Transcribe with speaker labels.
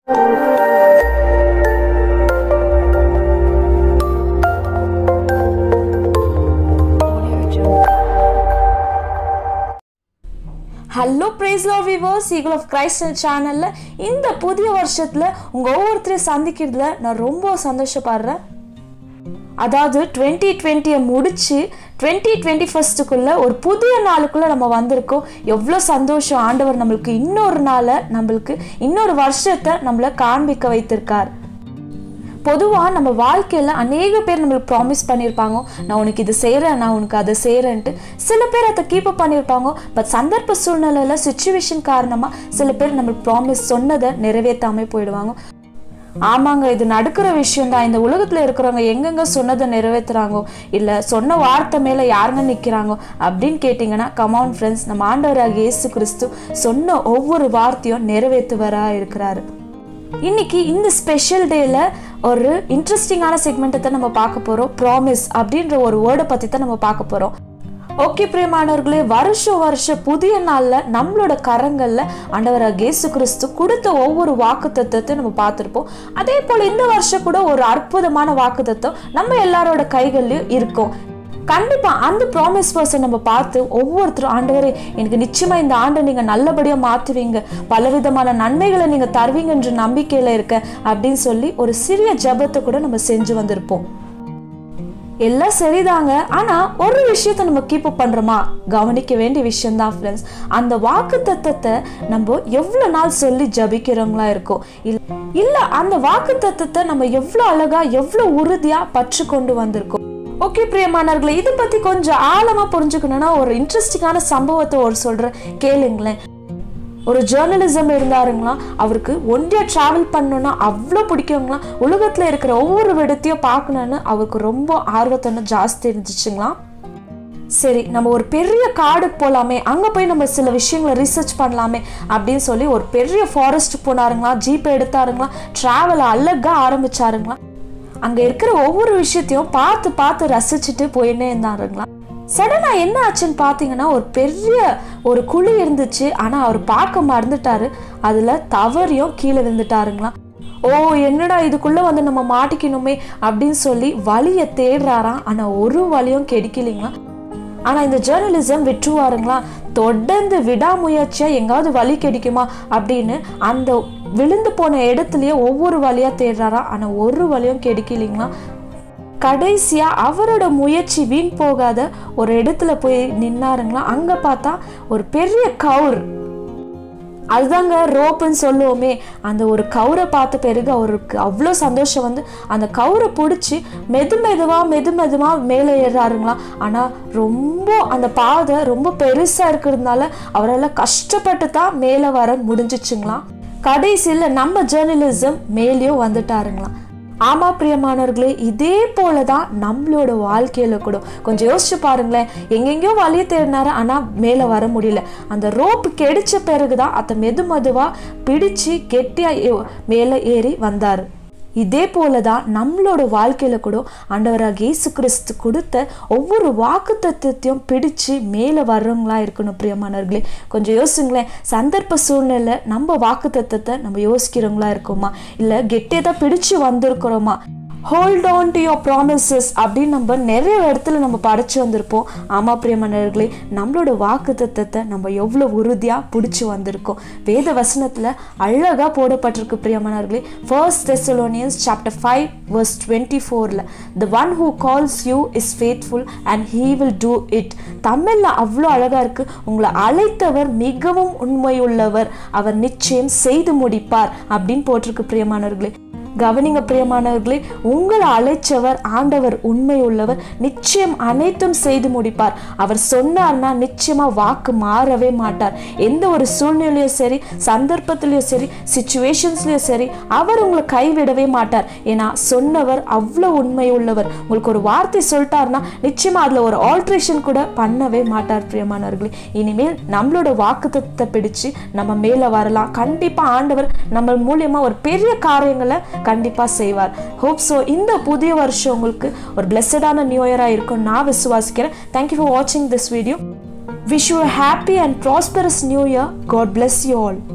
Speaker 1: hello praise Lord viewers eagle of Christ சேனலில் இந்த புதிய வருஷத்தில் உங்கள் ஒவ்வொருத்தரையும் சந்திக்கிறதுல நான் ரொம்ப சந்தோஷப்படுறேன் அதாவது டுவெண்ட்டி டுவெண்ட்டியை முடிச்சு டுவெண்ட்டி டுவெண்ட்டி ஃபஸ்ட்டுக்குள்ளே ஒரு புதிய நாளுக்குள்ளே நம்ம வந்திருக்கோம் எவ்வளோ சந்தோஷம் ஆண்டவர் நம்மளுக்கு இன்னொரு நாளை நம்மளுக்கு இன்னொரு வருஷத்தை நம்மளை காண்பிக்க வைத்திருக்கார் பொதுவாக நம்ம வாழ்க்கையில் அநேக பேர் நம்மளுக்கு ப்ராமிஸ் பண்ணியிருப்பாங்க நான் உனக்கு இது செய்கிறேன் நான் உனக்கு அதை செய்கிறேன்ட்டு சில பேர் அதை கீப் அப் பண்ணியிருப்பாங்க பட் சந்தர்ப்ப சூழ்நிலையில் சுச்சுவேஷன் காரணமாக சில பேர் நம்மளுக்கு ப்ராமிஸ் சொன்னதை நிறைவேற்றாமல் போயிடுவாங்க ஆமாங்க இது நடக்கிற விஷயம்தான் இந்த உலகத்தில் இருக்கிறவங்க எங்கெங்க சொன்னதை நிறைவேற்றுறாங்கோ இல்லை சொன்ன வார்த்தை மேலே யாருங்க நிற்கிறாங்கோ அப்படின்னு கேட்டிங்கன்னா கமான் ஃப்ரெண்ட்ஸ் நம்ம ஆண்டவராக இயேசு கிறிஸ்து சொன்ன ஒவ்வொரு வார்த்தையும் நிறைவேற்றுவரா இருக்கிறாரு இன்னைக்கு இந்த ஸ்பெஷல் டேல ஒரு இன்ட்ரெஸ்டிங்கான செக்மெண்ட்டை நம்ம பார்க்க போறோம் ப்ராமிஸ் அப்படின்ற ஒரு வேர்டை பத்தி தான் நம்ம பார்க்க போறோம் ஓகே பிரியமானவர்களே வருஷம் வருஷம் புதிய நாள்ல நம்மளோட கரங்கள்ல ஆண்டவராக இயேசு கிறிஸ்து கொடுத்த ஒவ்வொரு வாக்கு தத்துவத்தை நம்ம பார்த்துருப்போம் அதே போல இந்த வருஷம் கூட ஒரு அற்புதமான வாக்கு தத்துவம் நம்ம எல்லாரோட கைகள்லயும் இருக்கும் கண்டிப்பா அந்த ப்ராமிஸ் பர்சன் நம்ம பார்த்து ஒவ்வொருத்தரும் ஆண்டவரே எனக்கு நிச்சயமா இந்த ஆண்டை நீங்க நல்லபடியா மாத்துவீங்க பலவிதமான நன்மைகளை நீங்க தருவீங்கன்ற நம்பிக்கையில இருக்க அப்படின்னு சொல்லி ஒரு சிறிய ஜபத்தை கூட நம்ம செஞ்சு வந்திருப்போம் எல்லாம் சரிதாங்க ஆனா ஒரு விஷயத்த நம்ம கீப் அப் பண்றோமா கவனிக்க வேண்டிய விஷயம் தான் ஃப்ரெண்ட்ஸ் அந்த வாக்கு தத்தத்தை நம்ம எவ்வளவு நாள் சொல்லி ஜபிக்கிறவங்களா இருக்கோம் இல்ல இல்ல அந்த வாக்கு தத்தத்தை நம்ம எவ்வளவு அழகா எவ்வளவு உறுதியா பற்று கொண்டு வந்திருக்கோம் ஓகே பிரியமானவர்களே இதை பத்தி கொஞ்சம் ஆழமா புரிஞ்சுக்கணும்னா ஒரு இன்ட்ரெஸ்டிங்கான சம்பவத்தை ஒரு சொல்றேன் கேளுங்களேன் ஒரு ஜேர்னலிசம் இருந்தாருங்களாம் அவருக்கு ஒன்றியா டிராவல் பண்ணணும்னா அவ்வளோ பிடிக்குங்களாம் உலகத்தில் இருக்கிற ஒவ்வொரு விடத்தையும் பார்க்கணுன்னு அவருக்கு ரொம்ப ஆர்வத்தனம் ஜாஸ்தி இருந்துச்சுங்களாம் சரி நம்ம ஒரு பெரிய காடுக்கு போகலாமே அங்கே போய் நம்ம சில விஷயங்களை ரிசர்ச் பண்ணலாமே அப்படின்னு சொல்லி ஒரு பெரிய ஃபாரஸ்ட் போனாருங்களாம் ஜீப் எடுத்தாருங்களாம் ட்ராவல் அழகாக ஆரம்பிச்சாருங்களாம் அங்கே இருக்கிற ஒவ்வொரு விஷயத்தையும் பார்த்து பார்த்து ரசிச்சுட்டு போயின்னே இருந்தாருங்களாம் சடனாக என்ன ஆச்சுன்னு பார்த்தீங்கன்னா ஒரு பெரிய ஒரு குழி இருந்துச்சு ஆனால் அவர் பார்க்க மறந்துட்டாரு அதில் தவறியும் கீழே விழுந்துட்டாருங்களாம் ஓ என்னடா இதுக்குள்ளே வந்து நம்ம மாட்டிக்கணுமே அப்படின்னு சொல்லி வழியை தேடுறாராம் ஆனால் ஒரு வழியும் கிடைக்கலைங்களாம் ஆனால் இந்த ஜேர்னலிசம் விட்டுருவாருங்களா தொடர்ந்து விடாமுயற்சியாக எங்காவது வழி கிடைக்குமா அப்படின்னு அந்த விழுந்து போன இடத்துலயே ஒவ்வொரு வழியாக தேடுறாராம் ஆனால் ஒரு வழியும் கிடைக்கலைங்களா கடைசியா அவரோட முயற்சி வீண் போகாத ஒரு இடத்துல போய் நின்னாருங்களா அங்க பார்த்தா ஒரு பெரிய கவுர் அதுதாங்க ரோப்புன்னு சொல்லுவோமே அந்த ஒரு கவுரை பார்த்த பிறகு அவருக்கு அவ்வளோ சந்தோஷம் வந்து அந்த கவுரை பிடிச்சி மெது மெதுவாக மெது மெதுவாக மேலே ஏறாருங்களா ஆனால் ரொம்ப அந்த பாதை ரொம்ப பெருசாக இருக்கிறதுனால அவரால் கஷ்டப்பட்டு தான் மேலே வர முடிஞ்சிச்சுங்களாம் கடைசியில் நம்ம ஜேர்னலிசம் மேலேயும் வந்துட்டாருங்களாம் ஆமா பிரியமானவர்களே இதே போல தான் நம்மளோட வாழ்க்கையில கூட கொஞ்சம் யோசிச்சு பாருங்களேன் எங்கெங்கேயோ வழியை தேடினாரு ஆனா மேல வர முடியல அந்த ரோப்பு கெடிச்ச பிறகுதான் அதை மெது மெதுவா பிடிச்சு கெட்டியா ஏ- மேல ஏறி வந்தாரு இதே போல தான் நம்மளோட வாழ்க்கையில கூட ஆண்டவராக இயேசு கிறிஸ்து கொடுத்த ஒவ்வொரு வாக்கு தத்துவத்தையும் பிடிச்சு மேலே வர்றவங்களா இருக்கணும் பிரியமானவர்களே கொஞ்சம் யோசிங்களேன் சந்தர்ப்ப சூழ்நிலை நம்ம வாக்கு தத்துவத்தை நம்ம யோசிக்கிறவங்களா இருக்கோமா இல்லை கெட்டியை தான் பிடிச்சு வந்திருக்கிறோமா hold on to your promises அப்படின்னு நம்ம நிறைய இடத்துல நம்ம படிச்சு வந்திருப்போம் ஆமா பிரியமானவர்களே நம்மளோட வாக்கு தத்துவத்தை நம்ம எவ்வளோ உறுதியாக பிடிச்சி வந்திருக்கோம் வேத வசனத்தில் அழகாக போடப்பட்டிருக்கு பிரியமானவர்களே first Thessalonians chapter five verse twenty ஃபோரில் the one who calls you is faithful and he will do it தமிழில் அவ்வளோ அழகாக இருக்கு உங்களை அழைத்தவர் மிகவும் உண்மையுள்ளவர் அவர் நிச்சயம் செய்து முடிப்பார் அப்படின்னு போட்டிருக்கு பிரியமானவர்களே கவனிங்க பிரியமானவர்களே உங்களை அழைச்சவர் ஆண்டவர் உண்மை உள்ளவர் நிச்சயம் அனைத்தும் செய்து முடிப்பார் அவர் சொன்னார்னா நிச்சயமா வாக்கு மாறவே மாட்டார் எந்த ஒரு சூழ்நிலையும் சரி சந்தர்ப்பத்திலையும் சரி சுச்சுவேஷன்ஸ்லயும் சரி அவர் உங்களை கைவிடவே மாட்டார் ஏன்னா சொன்னவர் அவ்வளோ உண்மை உள்ளவர் உங்களுக்கு ஒரு வார்த்தை சொல்லிட்டாருன்னா நிச்சயமா அதுல ஒரு ஆல்ட்ரேஷன் கூட பண்ணவே மாட்டார் பிரியமானவர்களே இனிமேல் நம்மளோட வாக்குத்தத்தை பிடிச்சு நம்ம மேல வரலாம் கண்டிப்பா ஆண்டவர் நம்ம மூலியமா ஒரு பெரிய காரியங்களை கண்டிப்பா செய்வார் ஹோப் ஸோ இந்த புதிய வருஷம் உங்களுக்கு ஒரு பிளெஸடான நியூ இயரா இருக்கும் நான் விசுவாசிக்கிறேன் தேங்க்யூ ஃபார் வாட்சிங் this video wish you happy and prosperous new year God bless you all